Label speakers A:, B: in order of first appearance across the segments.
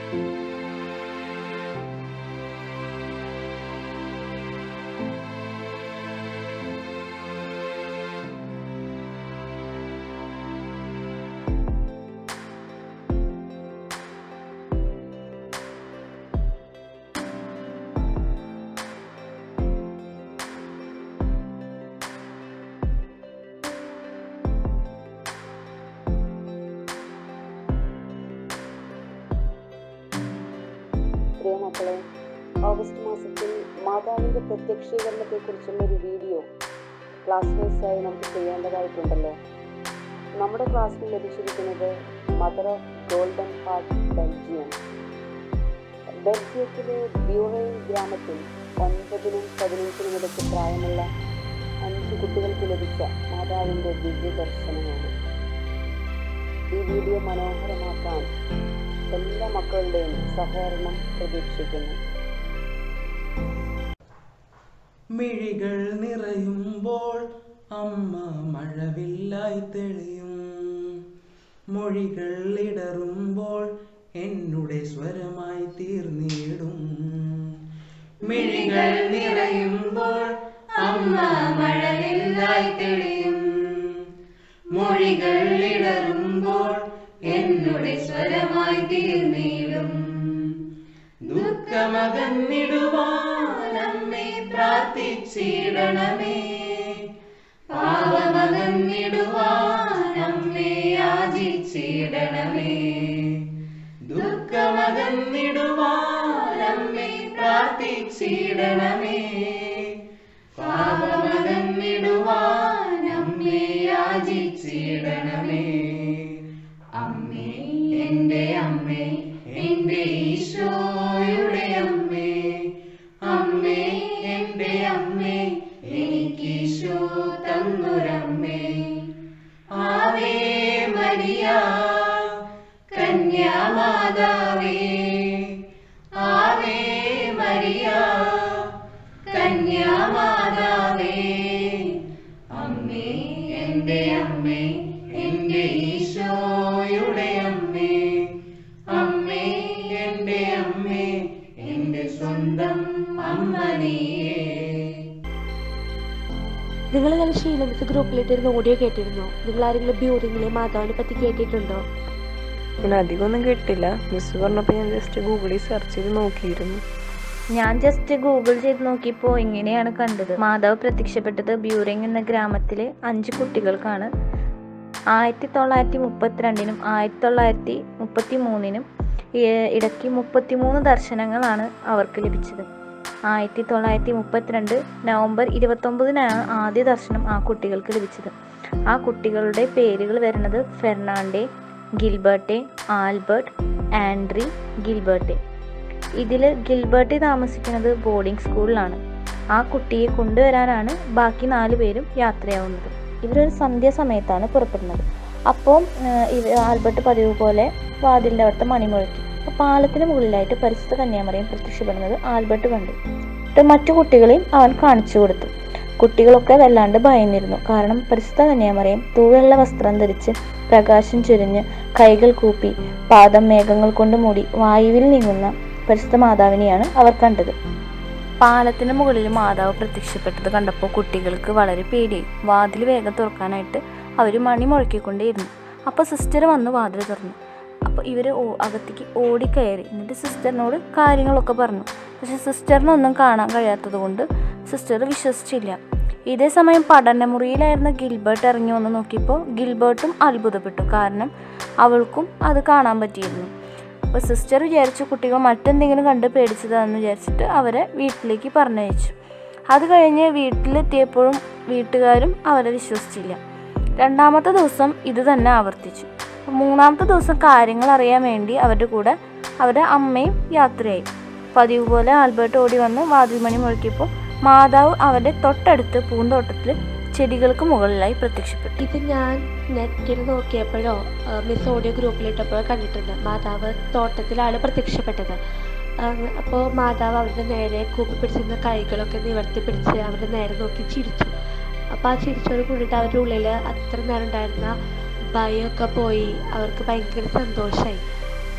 A: പ്രിയ മക്കളെ ഓഗസ്റ്റ് മാസത്തിൽ മാതാവിൻ്റെ പ്രത്യക്ഷീകരണത്തെക്കുറിച്ചുള്ള ഒരു വീഡിയോ ക്ലാസ് വൈസായി നമുക്ക് ചെയ്യേണ്ടതായിട്ടുണ്ടല്ലോ നമ്മുടെ ക്ലാസ്സിൽ ലഭിച്ചിരിക്കുന്നത് mother of golden heart Belgium ബെൽജിയത്തിലെ ബ്യൂറൈൻ ഗ്രാമത്തിൽ ഒൻപതിനും പതിനഞ്ചിനും ഇടയ്ക്ക് പ്രായമുള്ള അഞ്ച് കുട്ടികൾക്ക് ലഭിച്ച മാതാവിൻ്റെ ദിവ്യ ദർശനമാണ് ഈ വീഡിയോ മനോഹരമാക്കാൻ എല്ലാ മക്കളുടെയും സഹകരണം പ്രതീക്ഷിക്കുന്നു
B: മിഴികൾ നിറയുമ്പോൾ അമ്മ മഴവില്ലായി തെളിയും മൊഴികൾ ഇടറുമ്പോൾ എന്നുടെ സ്വരമായി തീർന്നിടും മിഴികൾ നിറയുമ്പോൾ അമ്മ മഴവില്ലായി തെളിയും മൊഴികൾ ഇടറുമ്പോൾ എന്നുടെ സ്വരമായി തീർന്നിടും ദുഃഖമകന്നിടുവാൻ അമ്മേ പ്രാർത്ഥിച്ചിടണമേ പാവമകന്നിടുവാൻ അമ്മേ യാചിച്ചിടണമേ ദുഃഖമകന്നിടുവാൻ അമ്മേ പ്രാർത്ഥിച്ചിടണമേ പാവമകന്നിടുവാൻ അമ്മേ യാചിച്ചിടണമേ അമ്മേ എൻ്റെ അമ്മേ എൻ്റെ ഈശോയുടെ അമ്മേ അമ്മേ എൻ്റെ അമ്മേ എനിക്കീശോ തന്നൊരമ്മേ ആവേ മരിയ കന്യാമാതാവേ ആവേ മരിയ കന്യാമാതാവേ അമ്മേ എൻ്റെ അമ്മേ എൻ്റെ ഈശോയുടെ അമ്മേ അമ്മേ എൻ്റെ അമ്മേ എൻ്റെ സ്വന്തം അമ്മ നീയേ
C: നിങ്ങൾ ഇന്നലെ ശീലമിസ് ഗ്രൂപ്പിലിട്ടിരുന്ന ഓഡിയോ കേട്ടിരുന്നോ നിങ്ങൾ ആരെങ്കിലും ബ്യൂറിങ്ങിലെ മാതാവിനെ പറ്റി കേട്ടിട്ടുണ്ടോ
D: ഞാൻ അധികമൊന്നും കേട്ടില്ല മിസ് പറഞ്ഞപ്പോൾ ഞാൻ ജസ്റ്റ് ഗൂഗിളിൽ സെർച്ച് ചെയ്ത് നോക്കിയിരുന്നു
E: ഞാൻ ജസ്റ്റ് ഗൂഗിൾ ചെയ്ത് നോക്കിയപ്പോൾ ഇങ്ങനെയാണ് കണ്ടത് മാതാവ് പ്രത്യക്ഷപ്പെട്ടത് ബ്യൂറിംഗ് എന്ന ഗ്രാമത്തിലെ അഞ്ച് കുട്ടികൾക്കാണ് ആയിരത്തി തൊള്ളായിരത്തി മുപ്പത്തിരണ്ടിനും ആയിരത്തി തൊള്ളായിരത്തി മുപ്പത്തി മൂന്നിനും ഇടയ്ക്ക് മുപ്പത്തിമൂന്ന് ദർശനങ്ങളാണ് അവർക്ക് ലഭിച്ചത് ആയിരത്തി തൊള്ളായിരത്തി മുപ്പത്തിരണ്ട് നവംബർ ഇരുപത്തൊമ്പതിനാണ് ആദ്യ ദർശനം ആ കുട്ടികൾക്ക് ലഭിച്ചത് ആ കുട്ടികളുടെ പേരുകൾ വരുന്നത് ഫെർണാണ്ടെ ഗിൽബർട്ടെ ആൽബർട്ട് ആൻഡ്രി ഗിൽബർട്ടെ ഇതിൽ ഗിൽബർട്ടി താമസിക്കുന്നത് ബോർഡിംഗ് സ്കൂളിലാണ് ആ കുട്ടിയെ കൊണ്ടുവരാനാണ് ബാക്കി നാല് പേരും യാത്രയാവുന്നത് ഇവരൊരു സന്ധ്യാസമയത്താണ് പുറപ്പെടുന്നത് അപ്പോൾ ഇവ ആൽബർട്ട് പതിവ് പോലെ വാതിലിൻ്റെ അവിടുത്തെ മണിമുഴക്കി അപ്പോൾ പാലത്തിന് മുകളിലായിട്ട് പരിശുദ്ധ കന്യാമറിയും പ്രത്യക്ഷപ്പെടുന്നത് ആൽബർട്ട് കണ്ടു എന്നിട്ട് മറ്റു കുട്ടികളെയും അവൻ കാണിച്ചു കൊടുത്തു കുട്ടികളൊക്കെ വല്ലാണ്ട് ഭയന്നിരുന്നു കാരണം പരിശുദ്ധ കന്യാമറിയും തൂവെള്ള വസ്ത്രം ധരിച്ച് പ്രകാശം ചൊരിഞ്ഞ് കൈകൾ കൂപ്പി പാദം മേഘങ്ങൾ കൊണ്ട് മൂടി വായുവിൽ നീങ്ങുന്ന പരിശുദ്ധ മാതാവിനെയാണ് അവർ കണ്ടത് പാലത്തിന് മുകളിൽ മാതാവ് പ്രത്യക്ഷപ്പെട്ടത് കണ്ടപ്പോൾ കുട്ടികൾക്ക് വളരെ പേടിയായി വാതിൽ വേഗം തുറക്കാനായിട്ട് അവർ മണി മുഴക്കിക്കൊണ്ടേയിരുന്നു അപ്പോൾ സിസ്റ്റർ വന്ന് വാതിൽ തുറന്നു അപ്പോൾ ഇവർ അകത്തേക്ക് ഓടിക്കയറി എന്നിട്ട് സിസ്റ്ററിനോട് കാര്യങ്ങളൊക്കെ പറഞ്ഞു പക്ഷെ സിസ്റ്ററിനൊന്നും കാണാൻ കഴിയാത്തത് കൊണ്ട് സിസ്റ്റർ വിശ്വസിച്ചില്ല ഇതേ സമയം പഠനമുറിയിലായിരുന്ന ഗിൽബർട്ട് ഇറങ്ങി വന്ന് നോക്കിയപ്പോൾ ഗിൽബർട്ടും അത്ഭുതപ്പെട്ടു കാരണം അവൾക്കും അത് കാണാൻ പറ്റിയിരുന്നു അപ്പോൾ സിസ്റ്റർ വിചാരിച്ചു കുട്ടികൾ മറ്റെന്തെങ്കിലും കണ്ട് പേടിച്ചതാണെന്ന് വിചാരിച്ചിട്ട് അവരെ വീട്ടിലേക്ക് പറഞ്ഞയച്ചു അത് കഴിഞ്ഞ് വീട്ടിലെത്തിയപ്പോഴും വീട്ടുകാരും അവരെ വിശ്വസിച്ചില്ല രണ്ടാമത്തെ ദിവസം ഇത് തന്നെ ആവർത്തിച്ചു മൂന്നാമത്തെ ദിവസം കാര്യങ്ങൾ അറിയാൻ വേണ്ടി അവരുടെ കൂടെ അവരുടെ അമ്മയും യാത്രയായി പതിവ് പോലെ ആൽബർട്ട് ഓടി വന്ന് വാതിൽമണി മുഴക്കിയപ്പോൾ മാതാവ് അവരുടെ തൊട്ടടുത്ത് പൂന്തോട്ടത്തിൽ ചെടികൾക്ക് മുകളിലായി പ്രത്യക്ഷപ്പെട്ടു
C: ഇത് ഞാൻ നെറ്റിൽ നോക്കിയപ്പോഴോ മിസ് ഓഡിയോ ഗ്രൂപ്പിലിട്ടപ്പോഴോ കണ്ടിട്ടുണ്ട് മാതാവ് തോട്ടത്തിലാണ് പ്രത്യക്ഷപ്പെട്ടത് അപ്പോൾ മാതാവ് അവരുടെ നേരെ കൂപ്പി പിടിച്ചിരുന്ന കൈകളൊക്കെ നിവർത്തി പിടിച്ച് അവരുടെ നേരെ നോക്കി ചിരിച്ചു അപ്പോൾ ആ ചിരിച്ചോട് കൂടിയിട്ട് അവരുടെ ഉള്ളിൽ അത്ര നേരം ഉണ്ടായിരുന്ന ഭയമൊക്കെ പോയി അവർക്ക് ഭയങ്കര സന്തോഷമായി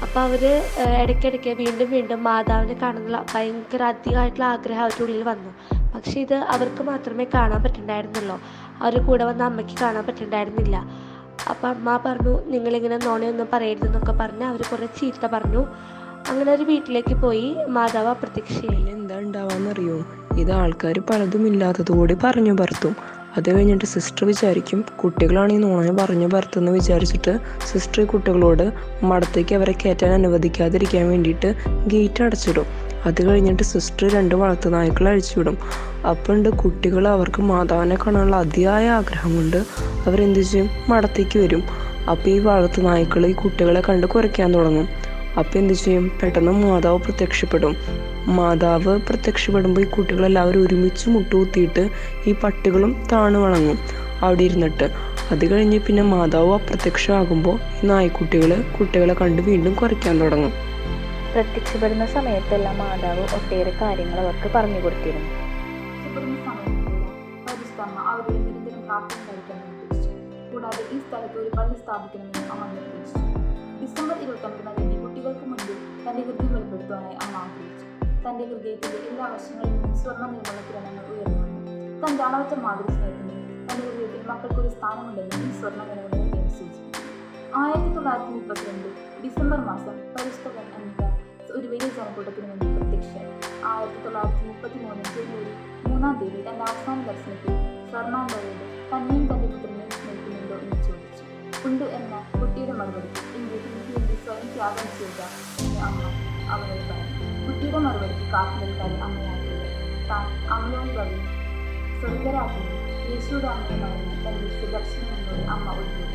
C: അപ്പോൾ അവർ ഇടയ്ക്കിടയ്ക്ക് വീണ്ടും വീണ്ടും മാതാവിനെ കാണുന്നുള്ള ഭയങ്കര അധികമായിട്ടുള്ള ആഗ്രഹം അവരുടെ ഉള്ളിൽ വന്നു പക്ഷേ ഇത് അവർക്ക് മാത്രമേ കാണാൻ പറ്റുന്നുണ്ടായിരുന്നുള്ളൂ അവർ കൂടെ വന്ന അമ്മയ്ക്ക് കാണാൻ പറ്റുന്നുണ്ടായിരുന്നില്ല അപ്പം അമ്മ പറഞ്ഞു നിങ്ങളിങ്ങനെ നോണയൊന്നും പറയരുതെന്നൊക്കെ പറഞ്ഞ് അവർ കുറേ ചീത്ത പറഞ്ഞു അങ്ങനെ ഒരു വീട്ടിലേക്ക് പോയി മാതാവ് അപ്രത്യക്ഷയായി
D: ഇതിൽ എന്താ ഉണ്ടാവാന്നറിയോ ഇത് ആൾക്കാർ പലതും ഇല്ലാത്തതുകൂടി പറഞ്ഞു പരത്തും അത് കഴിഞ്ഞിട്ട് സിസ്റ്റർ വിചാരിക്കും കുട്ടികളാണ് ഈ നുണ പറഞ്ഞു പരത്തുമെന്ന് വിചാരിച്ചിട്ട് സിസ്റ്റർ ഈ കുട്ടികളോട് മടത്തേക്ക് അവരെ കയറ്റാൻ അനുവദിക്കാതിരിക്കാൻ വേണ്ടിയിട്ട് ഗേറ്റ് അടച്ചിടും അത് കഴിഞ്ഞിട്ട് സിസ്റ്റർ രണ്ട് വളർത്തു നായ്ക്കളെ അഴിച്ചുവിടും അപ്പം ഉണ്ട് കുട്ടികൾ അവർക്ക് മാതാവിനെ കാണാനുള്ള അതിയായ ആഗ്രഹം കൊണ്ട് അവരെന്ത് ചെയ്യും മടത്തേക്ക് വരും അപ്പോൾ ഈ വളർത്തു നായ്ക്കൾ ഈ കുട്ടികളെ കണ്ട് കുരയ്ക്കാൻ തുടങ്ങും അപ്പം എന്ത് ചെയ്യും പെട്ടെന്ന് മാതാവ് പ്രത്യക്ഷപ്പെടും മാതാവ് പ്രത്യക്ഷപ്പെടുമ്പോൾ ഈ കുട്ടികളെല്ലാവരും ഒരുമിച്ച് മുട്ടുകുത്തിയിട്ട് ഈ പട്ടികളും താണു വണങ്ങും അവിടെ ഇരുന്നിട്ട് അത് കഴിഞ്ഞ് പിന്നെ മാതാവ് അപ്രത്യക്ഷമാകുമ്പോൾ ഈ നായ്ക്കുട്ടികൾ കുട്ടികളെ കണ്ട് വീണ്ടും കുറയ്ക്കാൻ തുടങ്ങും
E: പ്രത്യക്ഷപ്പെടുന്ന സമയത്തെല്ലാം മാതാവ് ഒട്ടേറെ കാര്യങ്ങൾ അവർക്ക് പറഞ്ഞു കൊടുത്തിരുന്നു
F: രക്ഷപ്പെടുന്ന സമയത്തുള്ള പരിശുദ്ധമ്മ അവരുടെ നിരന്തരം പ്രാർത്ഥന കഴിക്കാൻ നിർദ്ദേശിച്ചു കൂടാതെ ഈ സ്ഥലത്ത് ഒരു പള്ളി സ്ഥാപിക്കണമെന്ന് അമ്മ നിർദ്ദേശിച്ചു ഡിസംബർ ഇരുപത്തൊമ്പതാം തീയതി കുട്ടികൾക്ക് മുൻപിൽ തന്റെ ഹൃദയം വെളിപ്പെടുത്തുവാനായി അമ്മ ആഗ്രഹിച്ചു തന്റെ ഹൃദയത്തിന്റെ എല്ലാ വശങ്ങളിൽ നിന്നും സ്വർണ്ണ നിർമ്മല കിരണങ്ങൾ ഉയർന്നു വന്നു തന്റെ അളവറ്റ മാതൃ സ്നേഹത്തിനും തന്റെ ഹൃദയത്തിൽ മക്കൾക്കൊരു സ്ഥാനമുണ്ടെന്നും ഈ സ്വർണ്ണ നിലവിലെ ഹൃദയം സൂചിപ്പിച്ചു ആയിരത്തി തൊള്ളായിരത്തി മുപ്പത്തിരണ്ട് ഡിസംബർ മാസം പരിശുദ്ധ അനിത ഒരു വലിയ ജനക്കൂട്ടത്തിന് വേണ്ടി പ്രത്യക്ഷയായി ആയിരത്തി തൊള്ളായിരത്തി മുപ്പത്തി മൂന്ന് ജനുവരി മൂന്നാം തീയതി തന്റെ അവസാന ദർശനത്തിൽ ഫെർണാണ്ടോയോട് തന്നെയും തന്റെ പുത്രനെയും സ്നേഹിക്കുന്നുണ്ടോ എന്ന് ചോദിച്ചു ഉണ്ട് എന്ന കുട്ടിയുടെ മറുപടി എങ്കിൽ എനിക്ക് വേണ്ടി സ്വയം ത്യാഗം ചെയ്യുക എന്ന് അമ്മ അവനോട് പറഞ്ഞു കുട്ടിയുടെ മറുപടിക്ക് കാത്തു നിൽക്കാതെ അമ്മയാക്കിയത് താൻ അമ്മയോട് വഴി സ്വർഗരാജ്ഞി യേശുയുടെ അമ്മയുമായിരുന്നു തന്റെ സുദർശനം എന്നോട് അമ്മ ഉദ്ബോധിപ്പിച്ചു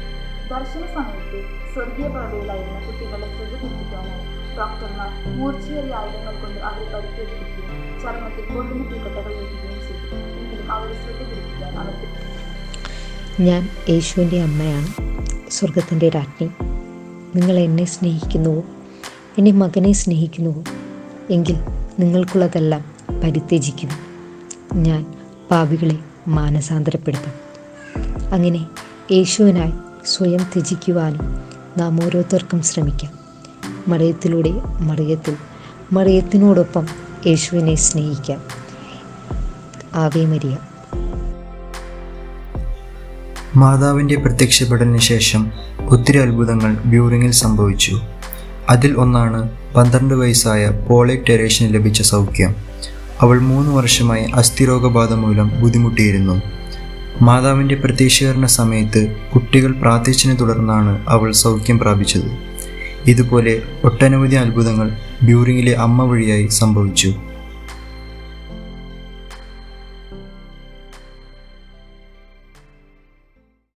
F: ദർശന സമയത്ത് സ്വർഗീയ പ്രഭയിലായിരുന്ന കുട്ടികളെ ശ്രദ്ധ തിരിപ്പിക്കാനായി ഡോക്ടർമാർ മൂർച്ചയേറിയ ആയുധങ്ങൾ കൊണ്ട് അവരെ പരിക്കേൽപ്പിക്കുകയും ചർമ്മത്തിൽ കൊണ്ടുന്ന തീക്കട്ടകൾ വയ്ക്കുകയും ചെയ്തു എങ്കിലും അവരെ ശ്രദ്ധ തിരിപ്പിക്കാൻ അവർക്ക്
G: ഞാൻ യേശുവിൻ്റെ അമ്മയാണ് സ്വർഗത്തിൻ്റെ രാജ്ഞി നിങ്ങൾ എന്നെ സ്നേഹിക്കുന്നുവോ എൻ്റെ മകനെ സ്നേഹിക്കുന്നുവോ എങ്കിൽ നിങ്ങൾക്കുള്ളതെല്ലാം പരിത്യജിക്കുന്നു ഞാൻ പാപികളെ മാനസാന്തരപ്പെടുത്തും അങ്ങനെ യേശുവിനായി സ്വയം ത്യജിക്കുവാനും നാം ഓരോരുത്തർക്കും ശ്രമിക്കാം മറിയത്തിലൂടെ മറിയത്തിൽ മറിയത്തിനോടൊപ്പം യേശുവിനെ സ്നേഹിക്കാം ആവേ മരിയ
H: മാതാവിൻ്റെ പ്രത്യക്ഷപ്പെടലിന് ശേഷം ഒത്തിരി അത്ഭുതങ്ങൾ ബ്യൂറിങ്ങിൽ സംഭവിച്ചു അതിൽ ഒന്നാണ് പന്ത്രണ്ട് വയസ്സായ പോളേക് ടെരേഷന് ലഭിച്ച സൗഖ്യം അവൾ മൂന്ന് വർഷമായി അസ്ഥിരോഗബാധ മൂലം ബുദ്ധിമുട്ടിയിരുന്നു മാതാവിൻ്റെ പ്രത്യക്ഷീകരണ സമയത്ത് കുട്ടികൾ പ്രാർത്ഥിച്ചതിനെ തുടർന്നാണ് അവൾ സൗഖ്യം പ്രാപിച്ചത് ഇതുപോലെ ഒട്ടനവധി അത്ഭുതങ്ങൾ ബ്യൂറിങ്ങിലെ അമ്മ വഴിയായി സംഭവിച്ചു